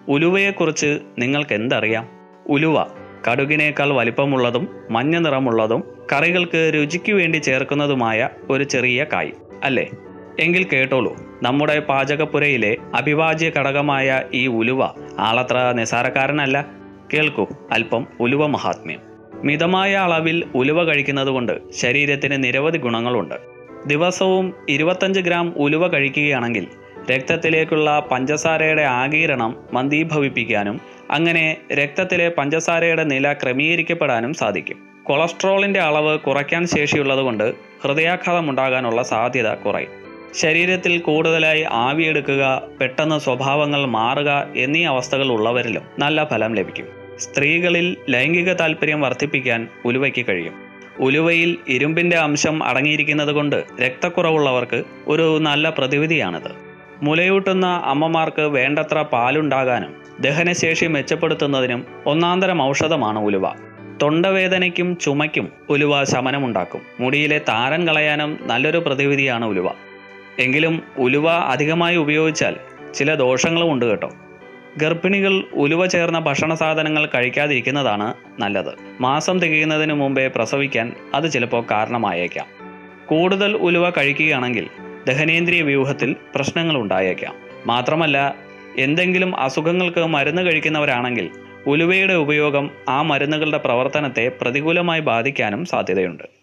ഉലുവയെക്കുറിച്ച് നിങ്ങൾക്ക് എന്തറിയാം ഉലുവ കടുകിനേക്കാൾ വലിപ്പമുള്ളതും മഞ്ഞ നിറമുള്ളതും കറികൾക്ക് രുചിക്ക് വേണ്ടി ചേർക്കുന്നതുമായ ഒരു ചെറിയ കായ് അല്ലേ എങ്കിൽ കേട്ടോളൂ നമ്മുടെ പാചകപ്പുരയിലെ അഭിവാജ്യ ഘടകമായ ഈ ഉലുവ ആളത്ര നിസാരക്കാരനല്ല കേൾക്കൂ അല്പം ഉലുവ മഹാത്മ്യം മിതമായ അളവിൽ ഉലുവ കഴിക്കുന്നത് കൊണ്ട് ശരീരത്തിന് നിരവധി ഗുണങ്ങളുണ്ട് ദിവസവും ഇരുപത്തഞ്ച് ഗ്രാം ഉലുവ കഴിക്കുകയാണെങ്കിൽ രക്തത്തിലേക്കുള്ള പഞ്ചസാരയുടെ ആഗീരണം മന്ദീഭവിപ്പിക്കാനും അങ്ങനെ രക്തത്തിലെ പഞ്ചസാരയുടെ നില ക്രമീകരിക്കപ്പെടാനും സാധിക്കും കൊളസ്ട്രോളിന്റെ അളവ് കുറയ്ക്കാൻ ശേഷിയുള്ളതുകൊണ്ട് ഹൃദയാഘാതം ഉണ്ടാകാനുള്ള സാധ്യത കുറയും ശരീരത്തിൽ കൂടുതലായി ആവിയെടുക്കുക പെട്ടെന്ന് സ്വഭാവങ്ങൾ മാറുക എന്നീ അവസ്ഥകൾ ഉള്ളവരിലും നല്ല ഫലം ലഭിക്കും സ്ത്രീകളിൽ ലൈംഗിക താല്പര്യം വർദ്ധിപ്പിക്കാൻ ഉലുവയ്ക്ക് കഴിയും ഉലുവയിൽ ഇരുമ്പിന്റെ അംശം അടങ്ങിയിരിക്കുന്നത് കൊണ്ട് രക്തക്കുറവുള്ളവർക്ക് ഒരു നല്ല പ്രതിവിധിയാണിത് മുലയൂട്ടുന്ന അമ്മമാർക്ക് വേണ്ടത്ര പാലുണ്ടാകാനും ദഹനശേഷി മെച്ചപ്പെടുത്തുന്നതിനും ഒന്നാന്തരം ഔഷധമാണ് ഉലുവ തൊണ്ടവേദനയ്ക്കും ചുമയ്ക്കും ഉലുവ ശമനമുണ്ടാക്കും മുടിയിലെ താരൻ കളയാനും നല്ലൊരു പ്രതിവിധിയാണ് ഉലുവ എങ്കിലും ഉലുവ അധികമായി ഉപയോഗിച്ചാൽ ചില ദോഷങ്ങളും ഉണ്ട് കേട്ടോ ഗർഭിണികൾ ഉലുവ ചേർന്ന ഭക്ഷണ സാധനങ്ങൾ കഴിക്കാതിരിക്കുന്നതാണ് നല്ലത് മാസം തികയുന്നതിന് മുമ്പേ പ്രസവിക്കാൻ അത് ചിലപ്പോൾ കാരണമായേക്കാം കൂടുതൽ ഉലുവ കഴിക്കുകയാണെങ്കിൽ ദഹനേന്ദ്രിയ വ്യൂഹത്തിൽ പ്രശ്നങ്ങൾ ഉണ്ടായേക്കാം മാത്രമല്ല എന്തെങ്കിലും അസുഖങ്ങൾക്ക് മരുന്ന് കഴിക്കുന്നവരാണെങ്കിൽ ഉലുവയുടെ ഉപയോഗം ആ മരുന്നുകളുടെ പ്രവർത്തനത്തെ പ്രതികൂലമായി ബാധിക്കാനും സാധ്യതയുണ്ട്